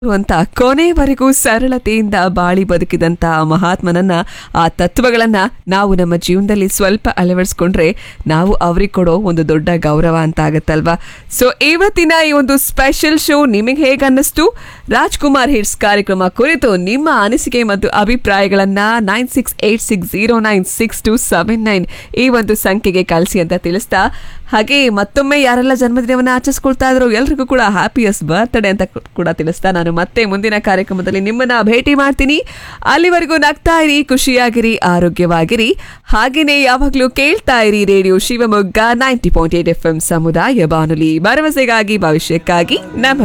ಅಂತ ಕೊನೆವರೆಗೂ ಸರಳತೆಯಿಂದ ಬಾಳಿ ಬದುಕಿದಂತ ಆ ಮಹಾತ್ಮನನ್ನ ಆ ತತ್ವಗಳನ್ನ ನಾವು ನಮ್ಮ ಜೀವನದಲ್ಲಿ ಸ್ವಲ್ಪ ಅಳವಡಿಸ್ಕೊಂಡ್ರೆ ನಾವು ಅವ್ರಿಗೆ ಕೊಡೋ ಒಂದು ದೊಡ್ಡ ಗೌರವ ಅಂತ ಆಗತ್ತಲ್ವಾ ಸೊ ಇವತ್ತಿನ ಈ ಒಂದು ಸ್ಪೆಷಲ್ ಶೋ ನಿಮಗೆ ಹೇಗೆ ಅನ್ನಿಸ್ತು ರಾಜ್ಕುಮಾರ್ ಹಿಟ್ಸ್ ಕಾರ್ಯಕ್ರಮ ಕುರಿತು ನಿಮ್ಮ ಅನಿಸಿಕೆ ಮತ್ತು ಅಭಿಪ್ರಾಯಗಳನ್ನ nine six eight six zero nine six two seven nine ಈ ಒಂದು ಸಂಖ್ಯೆಗೆ ಕಳಿಸಿ ಅಂತ ತಿಳಿಸ್ತಾ ಹಾಗೆ ಮತ್ತೊಮ್ಮೆ ಯಾರೆಲ್ಲ ಜನ್ಮದಿನವನ್ನ ಆಚರಿಸ್ಕೊಳ್ತಾ ಇದ್ರು ಎಲ್ರಿಗೂ ಕೂಡ ಹ್ಯಾಪಿಯಸ್ಟ್ ಬರ್ತ್ಡೇ ಅಂತ ಕೂಡ ತಿಳಿಸ್ತಾ ನಾನು ಮತ್ತೆ ಮುಂದಿನ ಕಾರ್ಯಕ್ರಮದಲ್ಲಿ ನಿಮ್ಮನ್ನ ಭೇಟಿ ಮಾಡ್ತೀನಿ ಅಲ್ಲಿವರೆಗೂ ನಗ್ತಾ ಇರಿ ಖುಷಿಯಾಗಿರಿ ಆರೋಗ್ಯವಾಗಿರಿ ಹಾಗೇನೆ ಯಾವಾಗ್ಲೂ ಕೇಳ್ತಾ ಇರಿ radio Shivamogga ninety point eight F M ಸಮುದಾಯ ಬಾನುಲಿ ಭರವಸೆಗಾಗಿ ಭವಿಷ್ಯಕ್ಕಾಗಿ ನಮ್ಮ